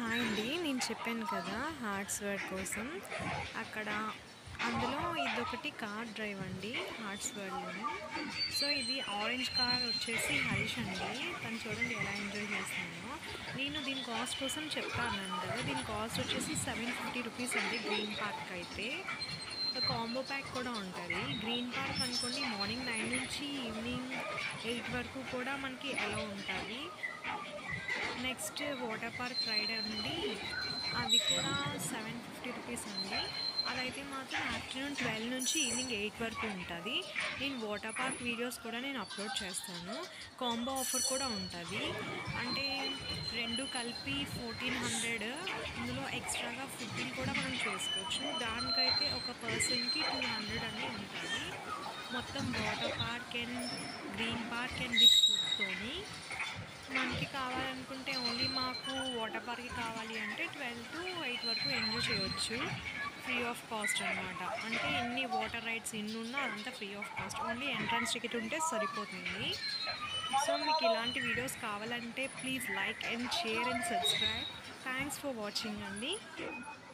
hi అండి నేను చెప్పాను కదా హార్ట్స్ వర్డ్ కోసం అక్కడ అందులో ఇదొకటి కార్ డ్రైవ్ అండి హార్ట్స్ వర్డ్లోనే సో ఇది ఆరెంజ్ కార్ వచ్చేసి హరీష్ అండి తను చూడండి ఎలా ఎంజాయ్ చేస్తున్నానో నేను దీని కాస్ట్ కోసం చెప్తాను కదా దీని కాస్ట్ వచ్చేసి సెవెన్ ఫిఫ్టీ రూపీస్ అండి గ్రీన్ పార్క్ అయితే కాంబో ప్యాక్ కూడా ఉంటుంది గ్రీన్ పార్క్ అనుకోండి మార్నింగ్ నైన్ నుంచి ఈవినింగ్ ఎయిట్ వరకు కూడా మనకి ఎలా ఉంటుంది నెక్స్ట్ వాటర్ పార్క్ రైడ్ అండి అది కూడా సెవెన్ ఫిఫ్టీ రూపీస్ అండి అదైతే మాత్రం ఆఫ్టర్నూన్ ట్వెల్వ్ నుంచి ఈవినింగ్ ఎయిట్ వరకు ఉంటుంది నేను వాటర్ పార్క్ వీడియోస్ కూడా నేను అప్లోడ్ చేస్తాను కాంబో ఆఫర్ కూడా ఉంటుంది అంటే రెండు కలిపి ఫోర్టీన్ హండ్రెడ్ ఇందులో ఎక్స్ట్రాగా ఫుడ్ని కూడా మనం చేసుకోవచ్చు దానికైతే ఒక పర్సన్కి టూ హండ్రెడ్ అనేది ఉంటుంది మొత్తం water park and green park and with ఫుడ్తోని మనకి కావాలనుకుంటే ఓన్లీ మాకు వాటర్ పార్క్ కావాలి అంటే ట్వెల్వ్ టు ఎయిట్ వరకు ఎంజాయ్ చేయొచ్చు ఫ్రీ ఆఫ్ కాస్ట్ అనమాట అంటే ఎన్ని వాటర్ రైడ్స్ ఎన్ని ఉన్నా అదంతా free of cost only entrance ticket ఉంటే సరిపోతుంది సో మీకు ఇలాంటి వీడియోస్ కావాలంటే please like and share and subscribe thanks for watching అండి